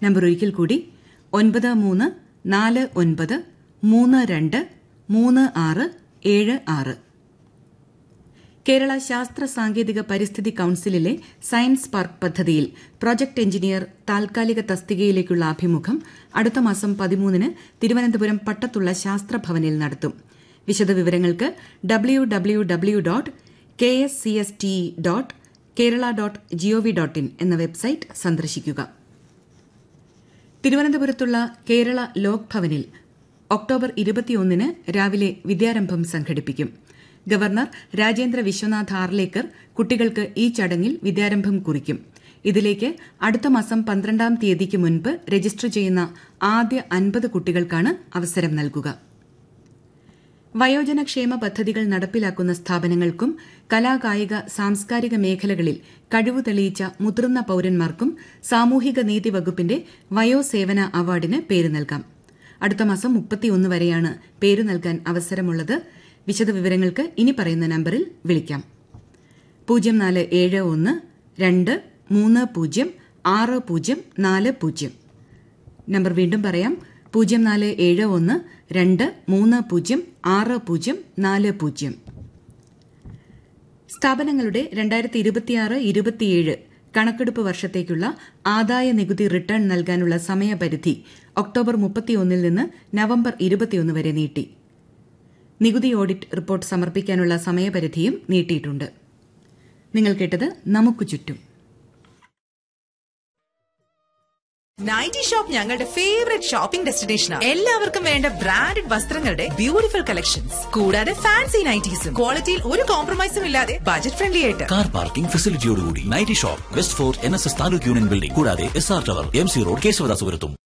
number ഒരിക്കൽ കൂടി ഒൻപത് മൂന്ന് നാല് ഒൻപത് മൂന്ന് രണ്ട് മൂന്ന് ആറ് ഏഴ് ആറ് കേരള ശാസ്ത്ര സാങ്കേതിക പരിസ്ഥിതി കൌൺസിലിലെ സയൻസ് പാർക്ക് പദ്ധതിയിൽ പ്രൊജക്ട് എഞ്ചിനീയർ താൽക്കാലിക തസ്തികയിലേക്കുള്ള അഭിമുഖം അടുത്ത മാസം പതിമൂന്നിന് തിരുവനന്തപുരം പട്ടത്തുള്ള ശാസ്ത്രഭവനിൽ നടത്തും വിശദവിവരങ്ങൾക്ക് W W W dot K S C S T dot Kerala dot G O V dot in എന്ന വെബ്സൈറ്റ് സന്ദർശിക്കുക തിരുവനന്തപുരത്തുള്ള കേരള ലോക് ഭവനിൽ ഒക്ടോബർ ഇരുപത്തിയൊന്നിന് രാവിലെ വിദ്യാരംഭം സംഘടിപ്പിക്കും ഗവർണർ രാജേന്ദ്ര വിശ്വനാഥ് ആർലേക്കർ കുട്ടികൾക്ക് ഈ ചടങ്ങിൽ വിദ്യാരംഭം കുറിക്കും ഇതിലേക്ക് അടുത്ത മാസം പന്ത്രണ്ടാം തീയതിക്ക് മുൻപ് രജിസ്റ്റർ ചെയ്യുന്ന ആദ്യ അൻപത് കുട്ടികൾക്കാണ് അവസരം നൽകുക വയോജനക്ഷേമ പദ്ധതികൾ നടപ്പിലാക്കുന്ന സ്ഥാപനങ്ങൾക്കും കലാകായിക സാംസ്കാരിക മേഖലകളിൽ കഴിവ് തെളിയിച്ച മുതിർന്ന പൌരന്മാർക്കും സാമൂഹിക നീതി വകുപ്പിന്റെ വയോസേവന അവാർഡിന് പേര് നൽകാം അടുത്ത മാസം മുപ്പത്തിയൊന്ന് വരെയാണ് പേര് നൽകാൻ അവസരമുള്ളത് വിശദവിവരങ്ങൾക്ക് ഇനി പറയുന്ന നമ്പറിൽ വിളിക്കാം പൂജ്യം നാല് ഏഴ് ഒന്ന് രണ്ട് മൂന്ന് പൂജ്യം ആറ് പൂജ്യം നാല് പൂജ്യം നമ്പർ വീണ്ടും പറയാം പൂജ്യം നാല് ഏഴ് ഒന്ന് രണ്ട് മൂന്ന് പൂജ്യം ആറ് പൂജ്യം നാല് പൂജ്യം സ്ഥാപനങ്ങളുടെ രണ്ടായിരത്തി ഇരുപത്തിയാറ് ഇരുപത്തിയേഴ് കണക്കെടുപ്പ് വർഷത്തേക്കുള്ള ആദായ നികുതി റിട്ടേൺ നൽകാനുള്ള സമയപരിധി ഒക്ടോബർ മുപ്പത്തിയൊന്നിൽ നിന്ന് നവംബർ ഇരുപത്തിയൊന്ന് വരെ നീട്ടി നികുതി ഓഡിറ്റ് റിപ്പോർട്ട് സമർപ്പിക്കാനുള്ള സമയപരിധിയും നീട്ടിയിട്ടുണ്ട് നിങ്ങൾ കേട്ടത് നമുക്ക് ചുറ്റും നൈറ്റി ഷോപ്പ് ഞങ്ങളുടെ ഫേവറേറ്റ് ഷോപ്പിംഗ് ഡെസ്റ്റിനേഷനാണ് എല്ലാവർക്കും വേണ്ട ബ്രാൻഡഡ് വസ്ത്രങ്ങളുടെ ബ്യൂട്ടിഫുൾ കളക്ഷൻസ് കൂടാതെ ഫാൻസി നൈറ്റീസും ക്വാളിറ്റിയിൽ ഒരു കോംപ്രമൈസും ഇല്ലാതെ ബജറ്റ് ഫ്രണ്ട്ലി ആയിട്ട് കാർ പാർക്കിംഗ് ഫെസിലിറ്റിയോടുകൂടി nightie shop west fort N S S taluk union building കൂടാതെ S R tower M C road കേശവദാസപുരത്തും